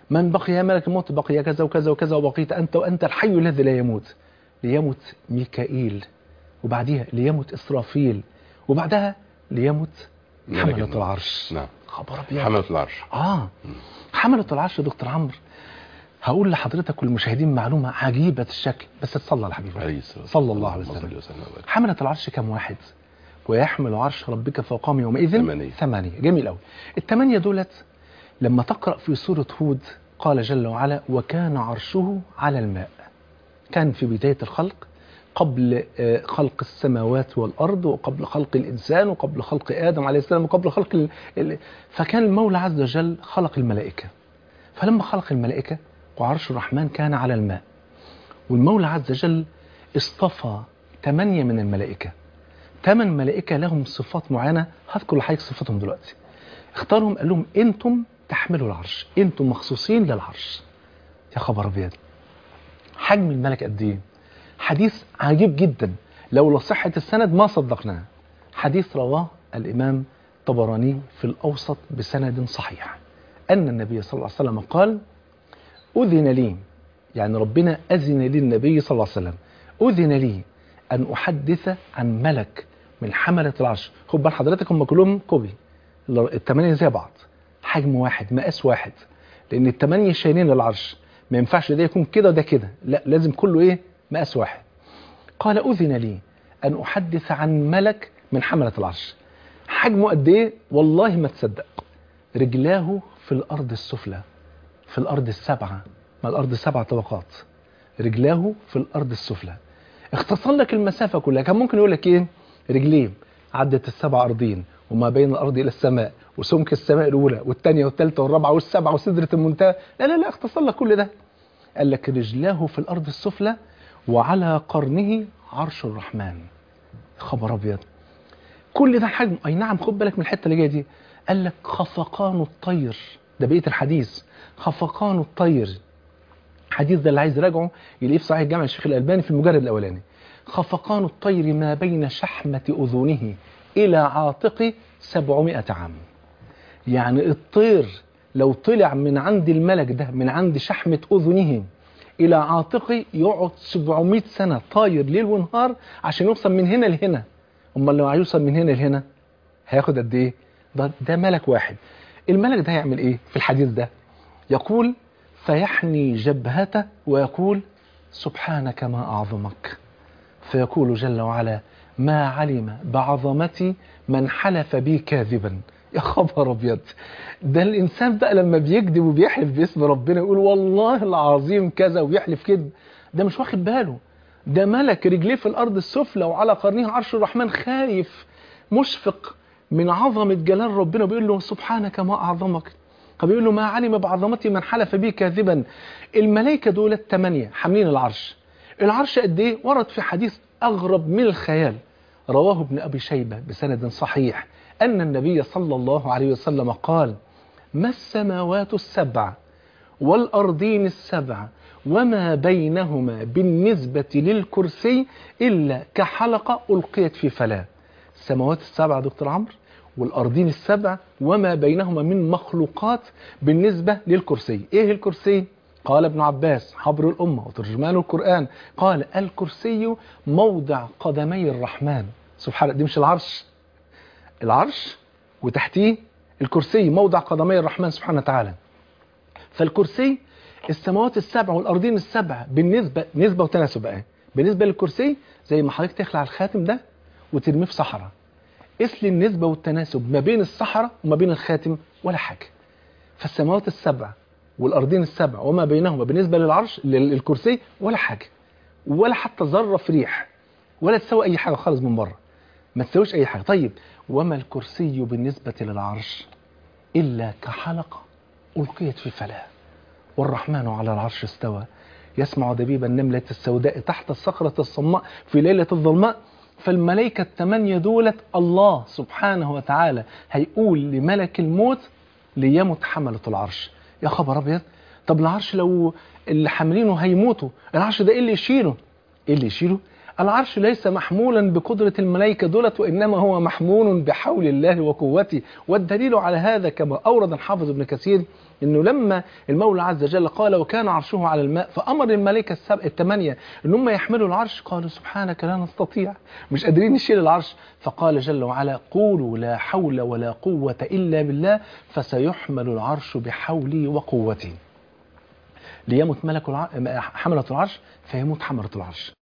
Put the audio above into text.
من بقي يا ملك الموت بقي كذا وكذا وكذا وبقيت أنت وأنت الحي الذي لا يموت ليمت ميكائيل وبعديها ليمت إسرافيل وبعدها ليمت ملك حملة الموت. العرش نعم خبر أبيض حملة العرش آه حملة العرش يا دكتور عمرو هقول لحضرتك والمشاهدين معلومة عجيبة الشكل بس تصلى على حبيبي عليه الصلاة صلى الله عليه اللهم وسلم صل وسلم وبارك. حملة العرش كم واحد ويحمل عرش ربك فوقهم يومئذ ثمانية. ثمانية جميل قوي الثمانية دولت لما تقرأ في سورة هود قال جل وعلا وكان عرشه على الماء كان في بداية الخلق قبل آه، خلق السماوات والأرض وقبل خلق الإنسان وقبل خلق آدم عليه السلام وقبل خلق ال... ال... فكان المولى عز وجل خلق الملائكة فلما خلق الملائكة وعرش الرحمن كان على الماء والمولى عز وجل اصطفى ثمانية من الملائكة ثمان ملائكة لهم صفات معينة هذكر لحضرتك صفاتهم دلوقتي اختارهم قال لهم انتم تحملوا العرش انتم مخصوصين للعرش يا خبر ابيض حجم الملك قد ايه حديث عجيب جدا لولا صحة السند ما صدقناه حديث رواه الإمام طبراني في الأوسط بسند صحيح أن النبي صلى الله عليه وسلم قال أذن لي يعني ربنا أذن للنبي صلى الله عليه وسلم أذن لي أن أحدث عن ملك من حملة العرش خد بال حضرتك هم كلهم كوبي الثمانية زي بعض حجم واحد مقاس واحد لأن الثمانية شايلين للعرش ما ينفعش ده يكون كده وده كده لا لازم كله إيه مقاس واحد قال أذن لي أن أحدث عن ملك من حملة العرش حجمه قد إيه والله ما تصدق رجلاه في الأرض السفلى في الأرض السبعة ما الأرض سبع طبقات رجلاه في الأرض السفلى اختصر لك المسافة كلها كان ممكن يقول لك إيه رجليه عدت السبع أرضين وما بين الأرض إلى السماء وسمك السماء الأولى والثانية والثالثة والرابعة والسبعة وسدرة المنتهى لا لا لا اختصر لك كل ده قال لك رجلاه في الأرض السفلى وعلى قرنه عرش الرحمن خبر أبيض كل ده حجم أي نعم خد بالك من الحتة اللي جاية دي قال لك خفقان الطير ده بقية الحديث خفقان الطير الحديث ده اللي عايز يراجعه يلاقيه في صحيح جامع الشيخ الألباني في المجرد الأولاني خفقان الطير ما بين شحمة أذنه إلى عاتق سبعمائة عام يعني الطير لو طلع من عند الملك ده من عند شحمة أذنه إلى عاتقه يقعد 700 سنة طاير ليل ونهار عشان يوصل من هنا لهنا أمال لو هيوصل من هنا لهنا هياخد قد إيه؟ ده, ده ملك واحد الملك ده هيعمل إيه في الحديث ده؟ يقول فيحني جبهته ويقول سبحانك ما أعظمك فيقول جل وعلا ما علم بعظمتي من حلف بي كاذبا يا خبر ابيض ده الانسان بقى لما بيكذب وبيحلف باسم ربنا يقول والله العظيم كذا وبيحلف كذب ده مش واخد باله ده ملك رجليه في الارض السفلى وعلى قرنه عرش الرحمن خايف مشفق من عظمه جلال ربنا بيقول له سبحانك ما اعظمك فبيقول له ما علم بعظمتي من حلف بي كاذبا الملائكه دول الثمانيه حاملين العرش العرش قد ايه ورد في حديث اغرب من الخيال رواه ابن ابي شيبه بسند صحيح ان النبي صلى الله عليه وسلم قال ما السماوات السبع والارضين السبع وما بينهما بالنسبه للكرسي الا كحلقه القيت في فلاه السماوات السبع يا دكتور عمرو والأرضين السبع وما بينهما من مخلوقات بالنسبة للكرسي إيه الكرسي؟ قال ابن عباس حبر الأمة وترجمان القرآن قال الكرسي موضع قدمي الرحمن سبحانه دي مش العرش العرش وتحتيه الكرسي موضع قدمي الرحمن سبحانه وتعالى فالكرسي السماوات السبع والأرضين السبع بالنسبة نسبة وتناسب بقى بالنسبة للكرسي زي ما حضرتك تخلع الخاتم ده وترميه في صحراء قيس لي النسبة والتناسب ما بين الصحراء وما بين الخاتم ولا حاجة فالسماوات السبع والأرضين السبع وما بينهما بالنسبة للعرش للكرسي ولا حاجة ولا حتى ذرة في ريح ولا تسوي أي حاجة خالص من بره ما تسويش أي حاجة طيب وما الكرسي بالنسبة للعرش إلا كحلقة ألقيت في فلاة والرحمن على العرش استوى يسمع دبيب النملة السوداء تحت الصخرة الصماء في ليلة الظلماء فالملائكة الثمانية دولت الله سبحانه وتعالى هيقول لملك الموت ليمت حملة العرش يا خبر أبيض طب العرش لو اللي حاملينه هيموتوا العرش ده إيه اللي يشيله إيه اللي يشيله العرش ليس محمولا بقدرة الملائكة دولت وإنما هو محمول بحول الله وقوته والدليل على هذا كما أورد الحافظ ابن كثير انه لما المولى عز وجل قال وكان عرشه على الماء فامر الملائكه السبع الثمانيه ان هم يحملوا العرش قالوا سبحانك لا نستطيع مش قادرين نشيل العرش فقال جل وعلا قولوا لا حول ولا قوه الا بالله فسيحمل العرش بحولي وقوتي ليمت ملك الع... حمله العرش فيموت حمله العرش